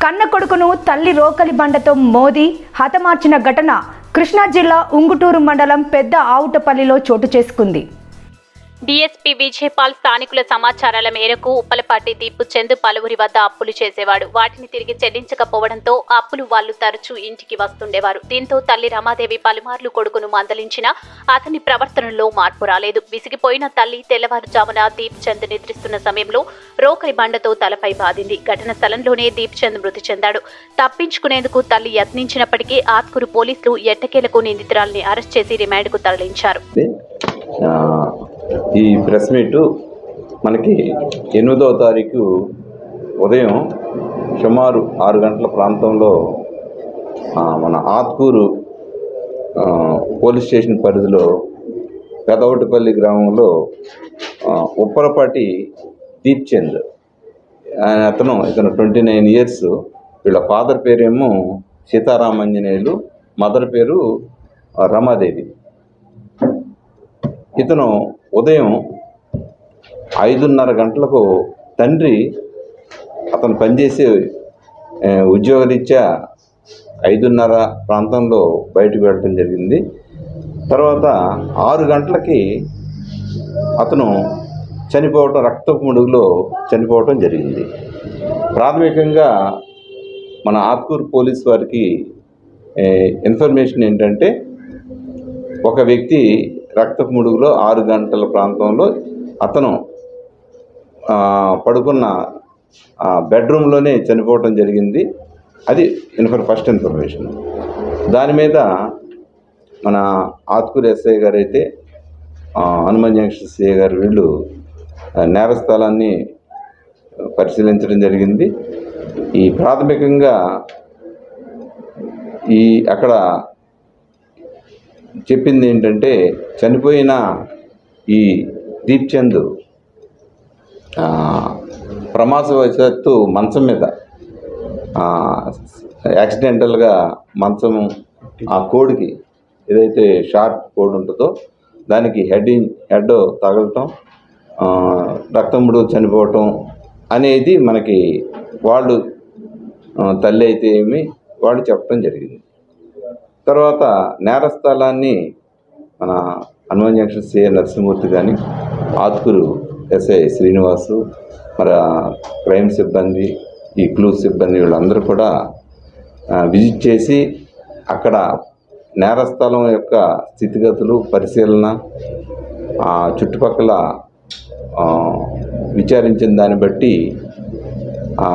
కన్న కొడుకును తల్లి రోకలి బండతో మోది హతమార్చిన ఘటన కృష్ణా జిల్లా ఉంగుటూరు మండలం పెద్ద ఆవుటపల్లిలో చోటు చేసుకుంది డీఎస్పీ విజయపాల్ స్థానికుల సమాచారాల మేరకు ఉప్పలపాటి దీపు చంద్ పలువురి వద్ద అప్పులు చేసేవాడు వాటిని తిరిగి చెల్లించకపోవడంతో అప్పులు వాళ్ళు తరచూ ఇంటికి వస్తుండేవారు దీంతో తల్లి రమాదేవి పలుమార్లు కొడుకును మందలించినా అతని ప్రవర్తనలో మార్పు రాలేదు విసిగిపోయిన తల్లి తెల్లవారుజామున దీప్ చంద్ నిద్రిస్తున్న సమయంలో రోకలి బండతో తలపై బాదింది ఘటన స్థలంలోనే దీప్ చంద్ మృతి చెందాడు తప్పించుకునేందుకు తల్లి యత్నించినప్పటికీ ఆత్కూరు పోలీసులు ఎట్టకేలకు నిందితురాల్ని అరెస్ట్ చేసి రిమాండ్కు తరలించారు ఆ, ఈ ప్రెస్ మీట్ మనకి ఎనిమిదవ తారీఖు ఉదయం సుమారు ఆరు గంటల ప్రాంతంలో ఆ, మన ఆత్కూరు ఆ, పోలీస్ స్టేషన్ పరిధిలో పెదవటిపల్లి గ్రామంలో ఆ, ఉప్పరపాటి దీప్చంద్ ఆయన అతను ఇతను ట్వంటీ నైన్ ఇయర్స్ వీళ్ళ ఫాదర్ పేరేమో సీతారామాంజనేయులు మదర్ పేరు ఆ, రమాదేవి ఇతను ఉదయం ఐదున్నర గంటలకు తండ్రి అతను పనిచేసే ఆ, ఉద్యోగరీత్యా ఐదున్నర ప్రాంతంలో బయటకు వెళ్ళటం జరిగింది తర్వాత ఆరు గంటలకి అతను చనిపోవటం రక్తపు ముడుగులో చనిపోవటం జరిగింది ప్రాథమికంగా మన ఆత్కూరు పోలీస్ వారికి ఏ, ఇన్ఫర్మేషన్ ఏంటంటే ఒక వ్యక్తి రక్తపు ముడుగులో ఆరు గంటల ప్రాంతంలో అతను ఆ, పడుకున్న ఆ, బెడ్రూమ్లోనే చనిపోవటం జరిగింది అది ఇన్ఫర్ ఫస్ట్ ఇన్ఫర్మేషన్ దాని మీద మన ఆత్కూరు ఎస్ఐ గారు అయితే ఆ, హనుమాన్ జంక్షన్ సిఐ గారు వీళ్ళు ఆ, నేర స్థలాన్ని పరిశీలించడం జరిగింది ఈ ప్రాథమికంగా ఈ అక్కడ చెప్పింది ఏంటంటే చనిపోయిన ఈ దీప్చంద్ ఆ, ప్రమాదవశాత్తు మంచం మీద ఆ, యాక్సిడెంటల్గా మంచం ఆ కోడికి ఏదైతే షార్ప్ కోడ్ ఉంటుందో దానికి హెడ్ ఇన్ హెడ్ తగలటం ఆ, రక్తముడు చనిపోవటం అనేది మనకి వాళ్ళు ఆ, తల్లి అయితే ఏమి వాళ్ళు చెప్పడం జరిగింది తర్వాత నేరస్థలాన్ని మన హనుమాన్ జంక్షన్ సిఏ నరసింహమూర్తి కానీ ఆత్కూరు ఎస్ఐ శ్రీనివాసు మరి ఆ క్రైమ్ సిబ్బంది ఈ క్లూ సిబ్బంది వీళ్ళందరూ కూడా ఆ, విజిట్ చేసి అక్కడ నేరస్థలం యొక్క స్థితిగతులు పరిశీలన ఆ చుట్టుపక్కల ఆ, విచారించిన దాన్ని బట్టి ఆ,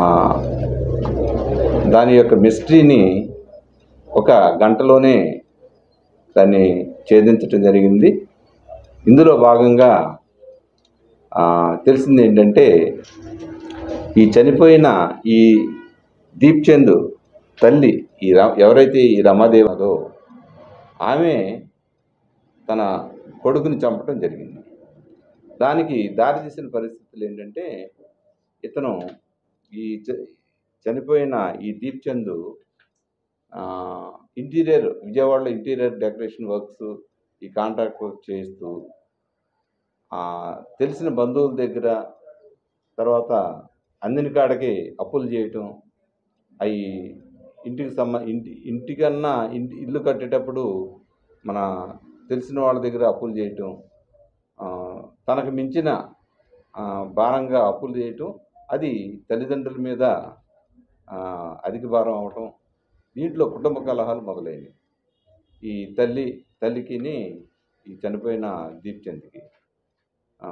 దాని యొక్క మిస్టరీని ఒక గంటలోనే దాన్ని ఛేదించటం జరిగింది ఇందులో భాగంగా ఆ, తెలిసింది ఏంటంటే ఈ చనిపోయిన ఈ దీప్చంద్ తల్లి ఈ ర ఎవరైతే ఈ రమాదేవదో ఆమె తన కొడుకుని చంపటం జరిగింది దానికి దారి తీసిన పరిస్థితులు ఏంటంటే ఇతను ఈ చ- చనిపోయిన ఈ దీప్చంద్ ఆ, ఇంటీరియర్ విజయవాడలో ఇంటీరియర్ డెకరేషన్ వర్క్స్ ఈ కాంట్రాక్ట్ వర్క్ చేస్తూ ఆ, తెలిసిన బంధువుల దగ్గర తర్వాత అందిన కాడకి అప్పులు చేయటం అవి ఇంటికి సంబ ఇంటి ఇంటికన్నా ఇంటి ఇల్లు కట్టేటప్పుడు మన తెలిసిన వాళ్ళ దగ్గర అప్పులు చేయటం ఆ, తనకు మించిన ఆ, భారంగా అప్పులు చేయటం అది తల్లిదండ్రుల మీద ఆ, అధిక భారం అవటం దీంట్లో కుటుంబ కలహాలు మొదలైనవి ఈ తల్లి తల్లికిని ఈ చనిపోయిన దీప్చంద్కి ఆ,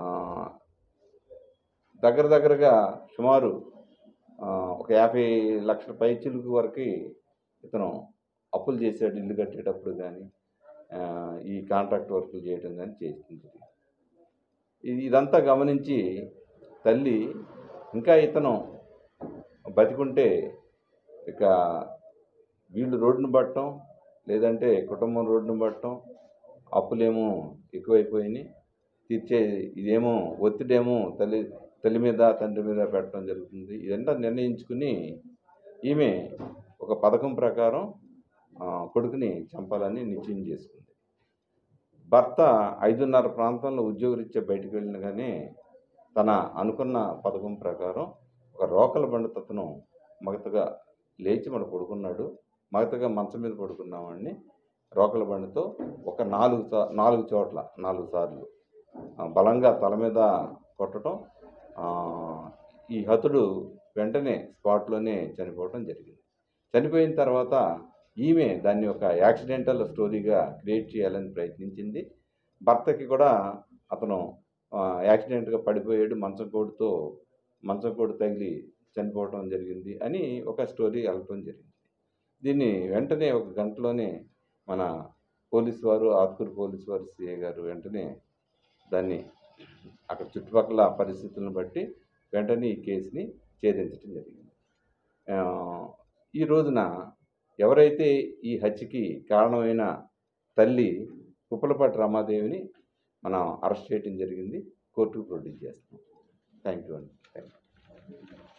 దగ్గర దగ్గరగా సుమారు ఆ, ఒక యాభై లక్షల పై చిలుకు వరకు ఇతను అప్పులు చేసాడు ఇల్లు కట్టేటప్పుడు కానీ ఈ కాంట్రాక్ట్ వర్కులు చేయడం కానీ చేస్తుంది ఇది ఇదంతా గమనించి తల్లి ఇంకా ఇతను బతికుంటే ఇక వీళ్ళు రోడ్డును పట్టడం లేదంటే కుటుంబం రోడ్డును పట్టడం అప్పులేమో ఎక్కువైపోయినాయి తీర్చే ఇదేమో ఒత్తిడేమో తల్లి తల్లి మీద తండ్రి మీద పెట్టడం జరుగుతుంది ఇదంతా నిర్ణయించుకుని ఈమె ఒక పథకం ప్రకారం ఆ, కొడుకుని చంపాలని నిశ్చయం చేసుకుంది భర్త ఐదున్నర ప్రాంతంలో ఉద్యోగరీత్యా బయటకు వెళ్ళినగానే తన అనుకున్న పథకం ప్రకారం ఒక రోకల బండ తతను మగతగా లేచి మన పడుకున్నాడు మగతగా మంచం మీద పడుకున్న వాడిని రోకల బండితో ఒక నాలుగు సా నాలుగు చోట్ల నాలుగు సార్లు ఆ, బలంగా తల మీద కొట్టడం ఆ, ఈ హతుడు వెంటనే స్పాట్లోనే చనిపోవడం జరిగింది చనిపోయిన తర్వాత ఈమె దాన్ని ఒక యాక్సిడెంటల్ స్టోరీగా క్రియేట్ చేయాలని ప్రయత్నించింది భర్తకి కూడా అతను ఆ, యాక్సిడెంట్గా పడిపోయాడు మంచం కోడితో మంచం కోడి తగిలి చనిపోవడం జరిగింది అని ఒక స్టోరీ వెళ్ళటం జరిగింది దీన్ని వెంటనే ఒక గంటలోనే మన పోలీసు వారు ఆత్కూరు పోలీసు వారు సిఐ గారు వెంటనే దాన్ని అక్కడ చుట్టుపక్కల పరిస్థితులను బట్టి వెంటనే ఈ కేసుని ఛేదించడం జరిగింది ఆ, ఈ రోజున ఎవరైతే ఈ హత్యకి కారణమైన తల్లి కుప్పలపాటి రమాదేవిని మనం అరెస్ట్ చేయడం జరిగింది కోర్టుకు ప్రొడ్యూస్ చేస్తాం థ్యాంక్ యూ అండి థ్యాంక్ యూ